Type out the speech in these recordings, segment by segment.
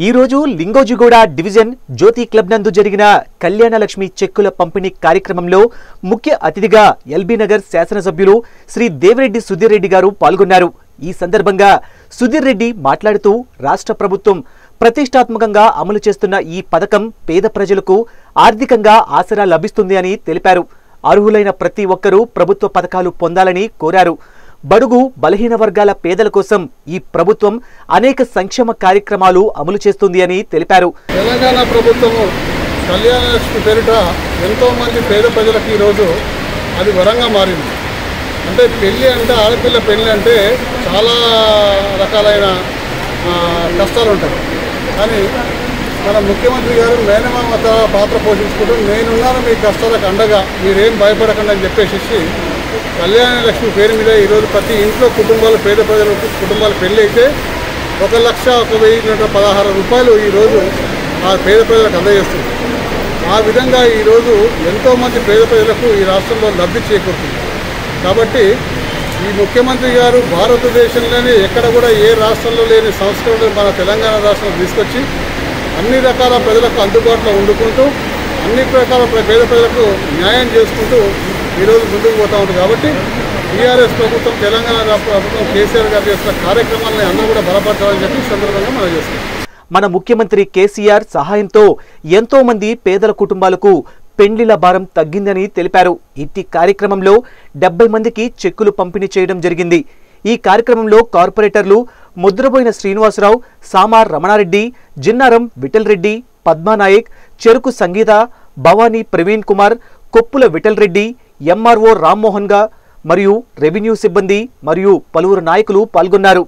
ఈ రోజు లింగోజిగూడ డివిజన్ జ్యోతి క్లబ్ నందు జరిగిన కళ్యాణలక్ష్మి చెక్కుల పంపిణీ కార్యక్రమంలో ముఖ్య అతిథిగా ఎల్బీ నగర్ శాసనసభ్యులు శ్రీ దేవిరెడ్డి సుధీర్ రెడ్డి గారు పాల్గొన్నారు ఈ సందర్భంగా సుధీర్ రెడ్డి మాట్లాడుతూ రాష్ట్ర ప్రభుత్వం ప్రతిష్టాత్మకంగా అమలు చేస్తున్న ఈ పథకం పేద ప్రజలకు ఆర్థికంగా ఆసరా లభిస్తుంది అని తెలిపారు అర్హులైన ప్రతి ఒక్కరూ ప్రభుత్వ పథకాలు పొందాలని కోరారు బడుగు బలహీన వర్గాల పేదల కోసం ఈ ప్రభుత్వం అనేక సంక్షేమ కార్యక్రమాలు అమలు చేస్తుంది అని తెలిపారు తెలంగాణ ప్రభుత్వము కళ్యాణ లక్ష్మి పేరిట ఎంతోమంది పేద ప్రజలకు ఈరోజు అది వరంగా మారింది అంటే పెళ్ళి అంటే ఆడపిల్ల పెళ్ళి అంటే చాలా రకాలైన ఆ, కష్టాలు ఉంటాయి కానీ మన ముఖ్యమంత్రి గారు మేనమామ పాత్ర పోషించుకుంటూ నేనున్నాను మీ కష్టాలకు అండగా మీరేం భయపడకండి అని చెప్పేసి కళ్యాణ లక్ష్మి పేరు మీద ఈరోజు ప్రతి ఇంట్లో కుటుంబాలు పేద ప్రజలకు కుటుంబాలు పెళ్ళి అయితే ఒక లక్ష ఒక వెయ్యి నూట పదహారు రూపాయలు ఈరోజు ఆ పేద ప్రజలకు అందజేస్తుంది ఆ విధంగా ఈరోజు ఎంతోమంది పేద ప్రజలకు ఈ రాష్ట్రంలో లబ్ధి చేకూరుతుంది కాబట్టి ఈ ముఖ్యమంత్రి గారు భారతదేశంలోనే ఎక్కడ కూడా ఏ రాష్ట్రంలో లేని సంస్కరణలు మన తెలంగాణ రాష్ట్రంలో తీసుకొచ్చి అన్ని రకాల ప్రజలకు అందుబాటులో వండుకుంటూ అన్ని రకాల ప్ర- పేద ప్రజలకు న్యాయం చేసుకుంటూ ఈరోజు ముందుకు పోతూ ఉంటుంది కాబట్టి టీఆర్ఎస్ ప్రభుత్వం తెలంగాణ రా- ప్రభుత్వం కేసీఆర్ గారు చేస్తున్న కార్యక్రమాలను అందరూ కూడా బలపరచాలని చెప్పి ఈ సందర్భంగా మనం చేస్తున్నాం మన ముఖ్యమంత్రి కేసీఆర్ సహాయంతో ఎంతో మంది పేదల కుటుంబాలకు పెండ్లిల భారం తగ్గిందని తెలిపారు ఇట్టి కార్యక్రమంలో డెబ్బై మందికి చెక్కులు పంపిణీ చేయడం జరిగింది ఈ కార్యక్రమంలో కార్పొరేటర్లు ముద్రబోయిన శ్రీనివాసరావు సామార్ రమణారెడ్డి జిన్నారం విఠల్ రెడ్డి పద్మానాయక్ చెరుకు సంగీత భవానీ ప్రవీణ్ కుమార్ కొప్పుల విఠల్ రెడ్డి ఎంఆర్ఓ రామ్మోహన్ గా మరియు రెవెన్యూ సిబ్బంది మరియు పలువురు నాయకులు పాల్గొన్నారు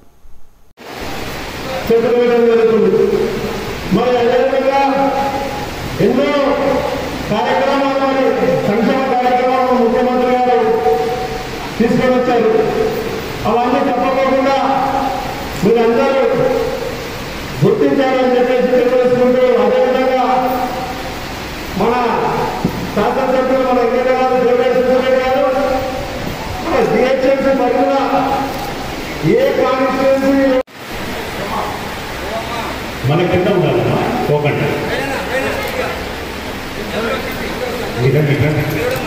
చెప్పడం జరుగుతుంది మరి అదేవిధంగా ఎన్నో కార్యక్రమాలు మరి సంక్షేమ కార్యక్రమాలను ముఖ్యమంత్రి గారు తీసుకొని వచ్చారు అవన్నీ తప్పకుండా మీరందరూ గుర్తించాలని చెప్పేసి తెలియజేసుకుంటూ అదేవిధంగా మన శాసనసభ్యులు మన ఎమ్మెల్యే గారు దేవేశ్వర గారు మన జిహెచ్ఎంసీ పరిధిలో ఏ కాన్స్టిట్యున్సీ మన కింద ఉండాలమ్మా పోకండి ఇదండి ఇదండి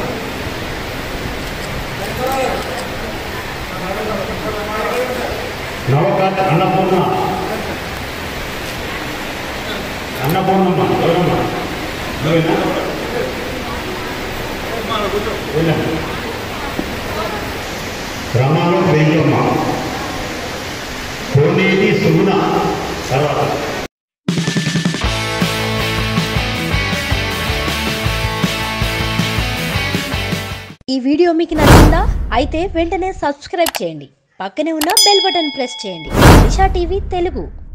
నవకాంత అన్నపూర్ణ అన్నపూర్ణమ్మ ఎవరమ్మా నువ్వేనా వెళ్ళమ్మా రమాలో వెయ్యమ్మ కోనేటి సుగుణ తర్వాత ఈ వీడియో మీకు నచ్చిందా అయితే వెంటనే సబ్స్క్రైబ్ చేయండి పక్కనే ఉన్న బెల్ బటన్ ప్రెస్ చేయండి దిశా టీవీ తెలుగు